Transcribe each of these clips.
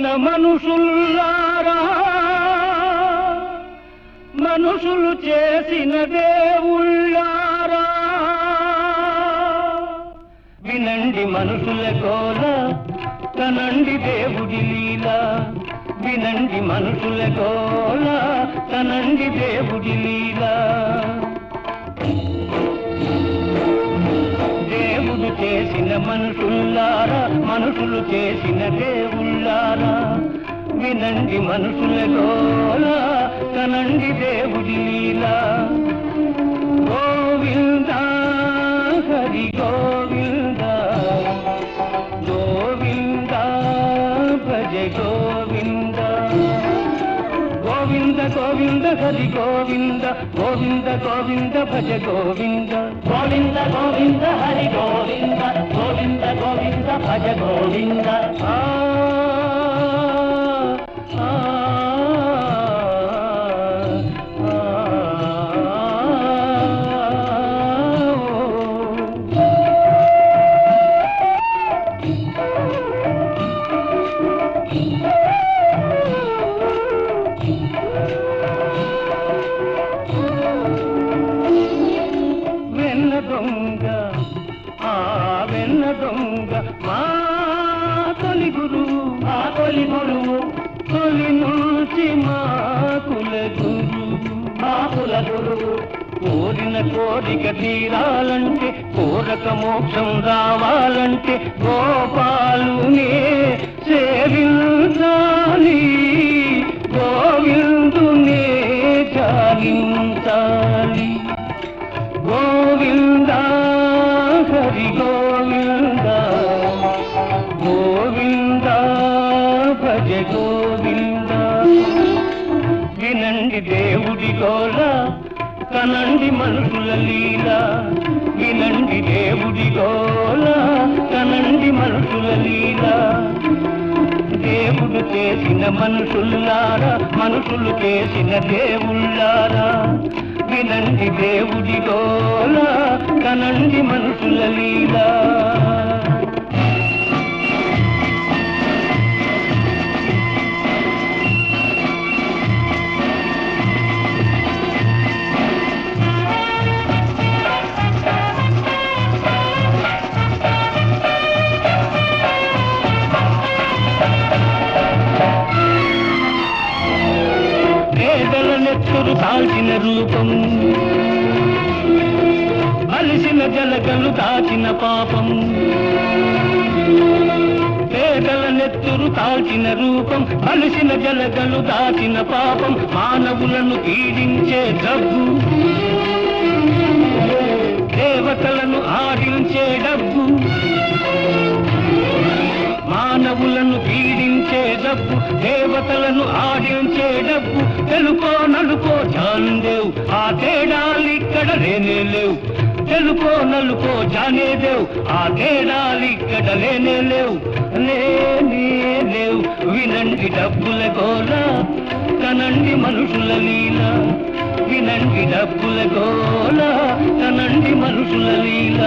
మనుషుల్లారా మనుషులు చేసిన దేవుళ్ళారా వినండి మనుషుల కోల కనండి దేవుడి లీల వినండి మనుషుల కోల కనండి దేవుడి లీల దేవుడు చేసిన మనుషుల్లారా మనుషులు చేసిన దేవుళ్ళారా వినండి మనుషుల గోల కనండి దేవుడి లీలా గోవింద హరి గోవింద గోవింద భజ గోవింద గోవింద గోవింద హరి గోవింద గోవింద గోవింద భజ గోవింద గోవింద గోవింద హరి గోవింద గోవింద గోవింద భజ గోవింద ఆ ఆ, ఆ, వెన్న దొంగ ఆ వెన్న దొంగ మా తొలి గురువు మా తొలి గురువు తొలి నుంచి మా కుల గురువు మా కుల గురువు కోరిన కోరిక తీరాలంటే కోరక మోక్షం రావాలంటే గోపాలునే సేవించాలి గోవిందునే చాలించాలి గోవింద హరి గోవింద గోవింద భజ గోవింద వినండి దేవుడి గోల కనండి మనుషుల లీల వినండి దేవుడి గోల కనండి మనుషుల లీల దేవుడు చేసిన మనుషుల్లారా మనుషులు చేసిన దేవుళ్ళారా వినండి దేవుడి గోల కనండి మనుషుల లీలా పేదల నెత్తురు కాల్చిన రూపం అలిసిన జలగలు దాచిన పాపం పేదల నెత్తురు కాల్చిన రూపం అలిసిన జలగలు దాచిన పాపం మానవులను పీడించే డబ్బు దేవతలను ఆడించే డబ్బు మానవులను పీడించే డబ్బు దేవతలను ఆడించే డబ్బు తెలుపో నలుపో జాందేవ్ ఆ తేడాలిక్కడ లేనే లేవు తెలుపో నలుపో జానేదేవ్ ఆ తేడాలిక్కడ లేనే లేవు లేనే లేవు వినండి డబ్బుల గోల కనండి మనుషుల లీల వినండి డబ్బుల గోల కనండి మనుషుల లీల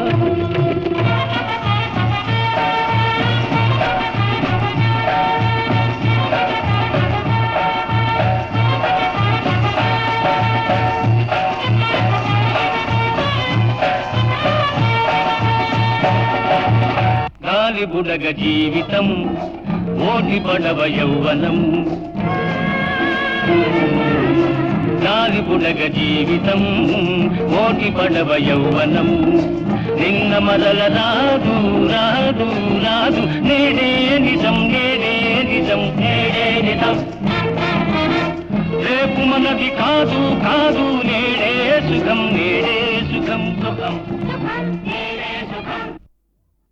గాలి బుడగ జీవితం ఓటి పడవ యౌవనం గాలి బుడగ జీవితం ఓటి పడవ యౌవనం నిన్న మరల రాదు రాదు రాదు నేడే నిజం నేడే నిజం నేడే నిజం రేపు మనది కాదు కాదు నేడే సుఖం నేడే సుఖం సుఖం సుఖం